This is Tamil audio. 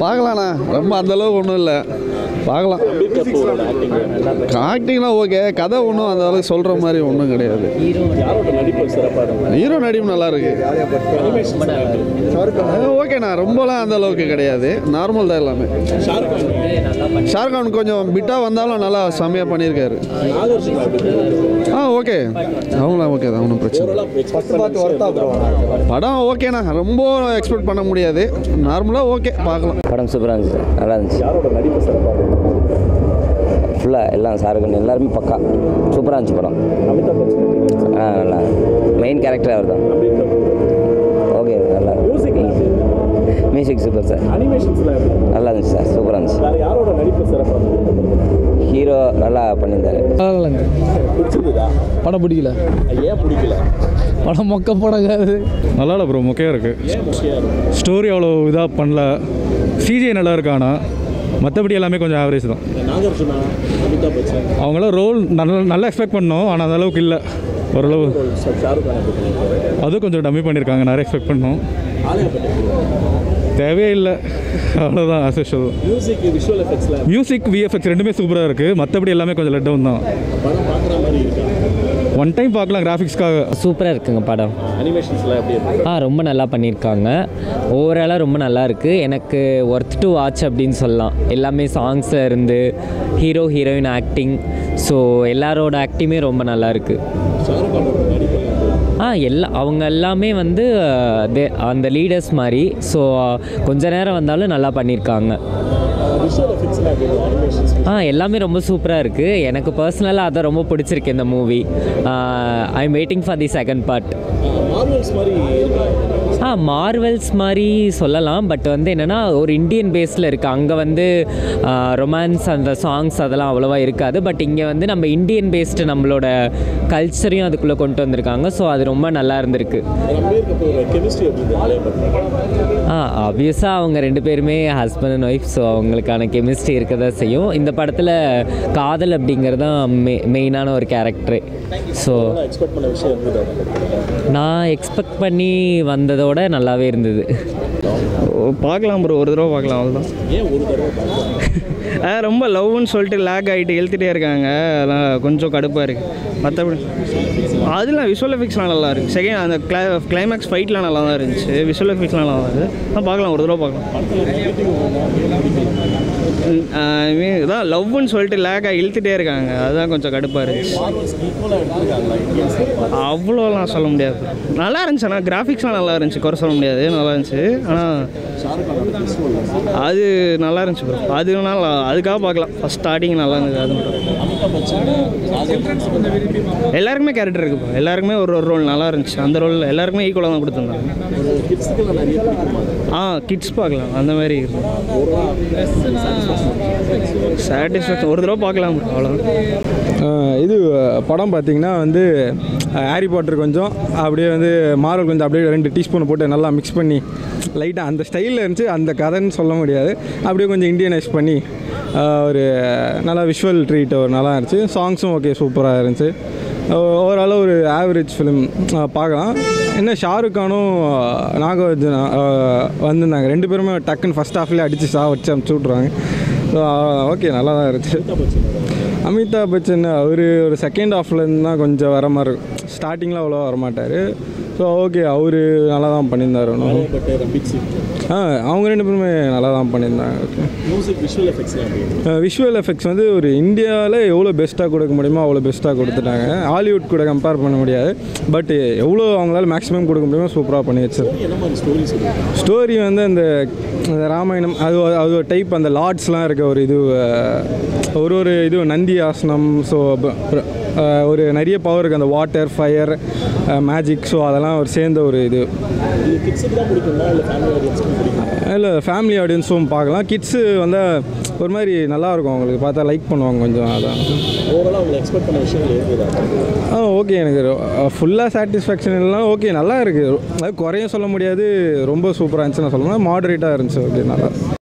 பார்க்கலாண்ணா ரொம்ப அந்தளவுக்கு ஒன்றும் இல்லை பார்க்கலாம் ஆக்டிங்லாம் ஓகே கதை ஒன்றும் அந்த அளவுக்கு சொல்கிற மாதிரி ஒன்றும் கிடையாது ஹீரோ நடிப்பு நல்லா இருக்கு அது ஓகேண்ணா ரொம்பலாம் அந்த அளவுக்கு கிடையாது நார்மல் தான் எல்லாமே ஷாருக்கான் கொஞ்சம் பிட்டாக வந்தாலும் நல்லா செம்மையாக பண்ணியிருக்காரு ஆ ஓகே அவங்களாம் ஓகே தான் ஒன்றும் பிரச்சனை இல்லை. படம் ஓகேண்ணா ரொம்ப எக்ஸ்பெக்ட் பண்ண முடியாது நார்மலாக ஓகே பார்க்கலாம் படம் சூப்பராக இருந்துச்சு நல்லா இருந்துச்சு ஃபுல்லாக எல்லாம் சாருகன் எல்லாருமே பக்கா சூப்பராக இருந்துச்சு படம் ஆ நல்லா மெயின் கேரக்டர் அவர் தான் ஓகே நல்லா மியூசிக் சூப்பர் சார் நல்லா இருந்துச்சு சார் சூப்பராக இருந்துச்சு ஹீரோ நல்லா பண்ணியிருந்தாரு படம் பிடிக்கல படம் மொக்க படம் அது நல்லா இல்லை ப்ரோ மொக்கையாக இருக்குது ஸ்டோரி அவ்வளோ இதாக பண்ணல சிஜிஐ நல்லா இருக்கு ஆனால் மற்றபடி எல்லாமே கொஞ்சம் ஆவரேஜ் தான் அவங்களாம் ரோல் நல்லா நல்லா எக்ஸ்பெக்ட் பண்ணோம் ஆனால் அந்த அளவுக்கு இல்லை ஓரளவு அதுவும் கொஞ்சம் டம்மி பண்ணியிருக்காங்க நிறைய எக்ஸ்பெக்ட் பண்ணோம் தேவையே இல்லை அவ்வளோதான் அசோஷல் மியூசிக் விஎஃப்எக்ஸ் ரெண்டுமே சூப்பராக இருக்குது மற்றபடி எல்லாமே கொஞ்சம் லெட் டவுன் தான் ஒன் டைம் பார்க்கலாம் கிராஃபிக்ஸ்க்காக சூப்பராக இருக்குங்க படம் ஆ ரொம்ப நல்லா பண்ணியிருக்காங்க ஓவராலாக ரொம்ப நல்லா இருக்குது எனக்கு ஒர்த் டு வாட்ச் அப்படின்னு சொல்லலாம் எல்லாமே சாங்ஸில் இருந்து ஹீரோ ஹீரோயின் ஆக்டிங் ஸோ எல்லாரோட ஆக்டிங்குமே ரொம்ப நல்லா இருக்குது ஆ எல்லா அவங்க எல்லாமே வந்து அஹ், they- அந்த லீடர்ஸ் மாதிரி ஸோ கொஞ்ச நேரம் வந்தாலும் நல்லா பண்ணியிருக்காங்க ஆ எல்லாமே ரொம்ப சூப்பராக இருக்குது எனக்கு பர்சனலாக அதான் ரொம்ப பிடிச்சிருக்கு இந்த movie I am waiting for the second part ஆ மார்வெல்ஸ் மாதிரி சொல்லலாம் பட் வந்து என்னென்னா ஒரு இந்தியன் பேஸில் இருக்குது அங்கே வந்து ரொமான்ஸ் அந்த சாங்ஸ் அதெல்லாம் அவ்வளோவா இருக்காது பட் இங்கே வந்து நம்ம இந்தியன் பேஸ்டு நம்மளோட கல்ச்சரையும் அதுக்குள்ளே கொண்டு வந்திருக்காங்க ஸோ அது ரொம்ப நல்லா இருந்திருக்கு ஆ ஆப்வியஸாக அவங்க ரெண்டு பேருமே ஹஸ்பண்ட் அண்ட் ஒய்ஃப் ஸோ அவங்களுக்கான கெமிஸ்ட்ரி இருக்க தான் செய்யும் இந்த படத்தில் காதல் அப்படிங்கிறது தான் மெ மெயினான ஒரு கேரக்டரு ஸோ நான் எக்ஸ்பெக்ட் பண்ணி வந்ததோட நல்லாவே இருந்தது பார்க்கலாம் ப்ரோ ஒரு தடவை பார்க்கலாம் அவ்வளோதான் ஆ ரொம்ப லவ்னு சொல்லிட்டு லேக் ஆகிட்டு இழுத்துட்டே இருக்காங்க அதெல்லாம் கொஞ்சம் கடுப்பாக இருக்குது மற்றபடி அதெல்லாம் விஷுவல் எஃபெக்ட்ஸ்லாம் நல்லா இருக்குது செகண்ட் அந்த கிளை கிளைமேக்ஸ் ஃபைட்லாம் நல்லா தான் இருந்துச்சு விஷுவல் எஃபெக்ட்ஸ்லாம் நல்லா தான் இருக்குது ஆ பார்க்கலாம் ஒரு தடவை பார்க்கலாம் ஐ மீன் இதான் லவ்னு சொல்லிட்டு லேக்காக இழுத்துட்டே இருக்காங்க அதுதான் கொஞ்சம் கடுப்பாக இருந்துச்சு அவ்வளோலாம் சொல்ல முடியாது நல்லா இருந்துச்சு ஆனால் கிராஃபிக்ஸ்லாம் நல்லா இருந்துச்சு குறை சொல்ல முடியாது நல்லா இருந்துச்சு ஆனால் அது நல்லா இருந்துச்சு ப்ரோ அது நல்லா அதுக்காக பார்க்கலாம் ஃபஸ்ட் ஸ்டார்டிங் நல்லா இருந்தது அது மட்டும் எல்லாருக்குமே கேரக்டர் இருக்கு ப்ரோ எல்லாருக்குமே ஒரு ஒரு ரோல் நல்லா இருந்துச்சு அந்த ரோல் எல்லாருக்குமே ஈக்குவலாக தான் கொடுத்துருந்தாங்க ஆ கிட்ஸ் பார்க்கலாம் அந்த மாதிரி சாட்டிஸ்ஃபேக்ஷன் ஒரு தடவை பார்க்கலாம் bro, அவ்வளோதான் இது படம் பார்த்தீங்கன்னா வந்து ஹாரி பாட்டர் கொஞ்சம் அப்படியே வந்து மாரல் கொஞ்சம் அப்படியே ரெண்டு டீஸ்பூன் போட்டு நல்லா மிக்ஸ் பண்ணி லைட்டாக அந்த ஸ்டைலில் இருந்துச்சு அந்த கதைன்னு சொல்ல முடியாது அப்படியே கொஞ்சம் இந்தியனைஸ் பண்ணி ஆஹ், ஒரு நல்லா விஷுவல் ட்ரீட் ஒரு நல்லா இருந்துச்சு சாங்ஸும் ஓகே சூப்பராக இருந்துச்சு ஓவரால் ஒரு ஆவரேஜ் ஃபிலிம் பார்க்கலாம் என்ன ஷாருக் கானும் நாகார்ஜுனா ஆஹ், வந்திருந்தாங்க ரெண்டு பேருமே டக்குன்னு ஃபஸ்ட் ஹாஃப்லேயே அடித்து சா வச்சு அமுச்சு விட்ருவாங்க ஸோ ஓகே நல்லா தான் இருந்துச்சு அமிதாப் பச்சன் அவர் ஒரு செகண்ட் ஹாஃப்லேருந்து தான் கொஞ்சம் வர மாதிரி இருக்கும் ஸ்டார்டிங்கில் அவ்வளோ வரமாட்டார் ஸோ ஓகே அவர் நல்லா தான் பண்ணியிருந்தார் ஒன்றும் ஆ அவங்க ரெண்டு பேருமே நல்லா தான் பண்ணியிருந்தாங்க ஓகே விஷுவல் எஃபெக்ட்ஸ் வந்து ஒரு இந்தியாவில் எவ்வளோ பெஸ்ட்டாக கொடுக்க முடியுமோ அவ்வளோ பெஸ்ட்டாக கொடுத்துட்டாங்க ஹாலிவுட் கூட கம்பேர் பண்ண முடியாது பட் எவ்வளோ அவங்களால மேக்ஸிமம் கொடுக்க முடியுமோ சூப்பராக பண்ணி வச்சிருக்காங்க ஸ்டோரி வந்து அந்த அந்த ராமாயணம் அது ஒரு- அது ஒரு டைப் அந்த லார்ட்ஸ்லாம் இருக்க ஒரு இது அஹ், ஒரு ஒரு இது நந்தி ஆசனம் ஸோ ஒரு நிறைய பவர் இருக்குது அந்த வாட்டர் ஃபயர் மேஜிக் ஸோ அதெல்லாம் ஒரு சேர்ந்த ஒரு இது இல்லை ஃபேமிலி ஆடியன்ஸும் பார்க்கலாம் கிட்ஸு வந்து ஒரு மாதிரி நல்லாயிருக்கும் அவங்களுக்கு பார்த்தா லைக் பண்ணுவாங்க கொஞ்சம் அதான் ஆ ஓகே எனக்கு ஃபுல்லாக சாட்டிஸ்ஃபேக்ஷன் இல்லைனா ஓகே நல்லா இருக்குது அது குறையும் சொல்ல முடியாது ரொம்ப சூப்பராக இருந்துச்சு நான் சொல்ல மாடரேட்டாக இருந்துச்சு ஓகே நல்லா